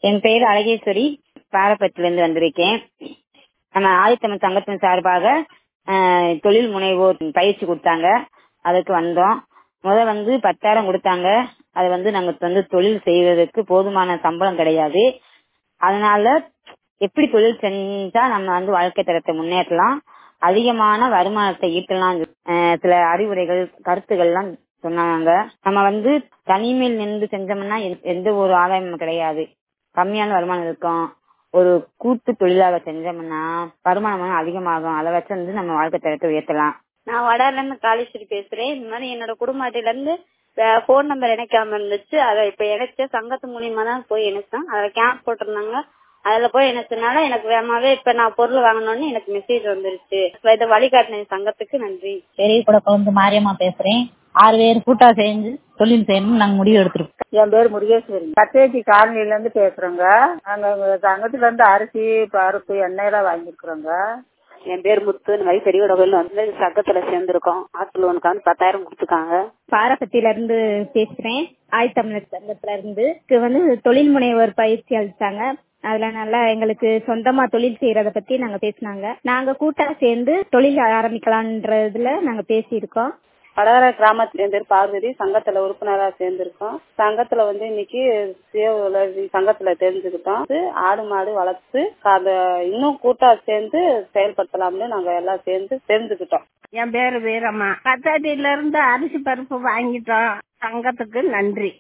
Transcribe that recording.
என் பெயர் அழகேஸ்வரி பாரப்பட்டிலிருந்து வந்திருக்கேன் நம்ம ஆதித்தமிழ் சங்கத்தின் சார்பாக ஆஹ், தொழில் முனைவோர் பயிற்சி கொடுத்தாங்க அதுக்கு வந்தோம் முத வந்து பத்தாயிரம் கொடுத்தாங்க அது வந்து நாங்க வந்து தொழில் செய்வதற்கு போதுமான சம்பளம் கிடையாது அதனால எப்படி தொழில் செஞ்சா நம்ம வந்து வாழ்க்கை தரத்தை முன்னேற்றலாம் அதிகமான வருமானத்தை ஈட்டலாம் ஆஹ், சில அறிவுரைகள் கருத்துக்கள் எல்லாம் சொன்னாங்க நம்ம வந்து தனிமையில் நின்று செஞ்சோம்னா எந்த- எந்த ஒரு ஆதாயமும் கிடையாது கம்மியான வருமானம் இருக்கும் ஒரு கூட்டு தொழிலாக செஞ்சோம்னா வருமானம் வந்து அதிகமாகும் அதை வச்சு வந்து நம்ம வாழ்க்கை தரத்தை உயர்த்தலாம் நான் வடார்ல இருந்து காளீஸ்வரி பேசுறேன் இந்த மாதிரி என்னோட குடும்ப அட்டையில இருந்து போன் நம்பர் இணைக்காம இருந்துச்சு அதை இப்ப இணைச்ச சங்கத்து மூலியமா தான் போய் இணைச்சேன் அதுல கேம்ப் போட்டிருந்தாங்க அதுல போய் இணைச்சனால எனக்கு வேகமாவே இப்ப நான் பொருள் வாங்கணும்னு எனக்கு மெசேஜ் வந்துருச்சு இப்ப இதை வழிகாட்டின சங்கத்துக்கு நன்றி பெரிய குடப்ப வந்து மாரியம்மா பேசுறேன் ஆறு பேர் கூட்டா சேர்ந்து தொழில் செய்யணும்னு நாங்க முடிவு எடுத்திருக்கோம் என் பேர் முருகேஸ்வரி கத்தேஜி காலனில இருந்து பேசுறோங்க நாங்க உங்க சங்கத்துல இருந்து அரிசி பருப்பு எண்ணெய் எல்லாம் வாங்கிருக்கிறோங்க என் பேர் முத்து இந்த மாதிரி பெரிய கோயில் வந்து சங்கத்துல சேர்ந்திருக்கோம் ஆட்டு லோனுக்கு வந்து பத்தாயிரம் கொடுத்துருக்காங்க பாரபத்தியில இருந்து பேசுறேன் ஆய்தமிழர் சங்கத்துல இருந்து இதுக்கு வந்து தொழில் முனைவோர் பயிற்சி அளிச்சாங்க அதுல நல்லா எங்களுக்கு சொந்தமா தொழில் செய்யறத பத்தி நாங்க பேசினாங்க நாங்க கூட்டா சேர்ந்து தொழில் ஆரம்பிக்கலான்றதுல நாங்க பேசியிருக்கோம் வடகர கிராமத்துல பேர் பார்வதி சங்கத்துல உறுப்பினரா சேர்ந்திருக்கோம் சங்கத்துல வந்து இன்னைக்கு சுய உதவி சங்கத்துல தெரிஞ்சுக்கிட்டோம் இது ஆடு மாடு வளர்த்து அத இன்னும் கூட்டா சேர்ந்து செயல்படுத்தலாம்னு நாங்க எல்லாம் சேர்ந்து தெரிஞ்சுக்கிட்டோம் என் பேரு வீரம்மா கத்தாட்டில இருந்து அரிசி பருப்பு வாங்கிட்டோம் சங்கத்துக்கு நன்றி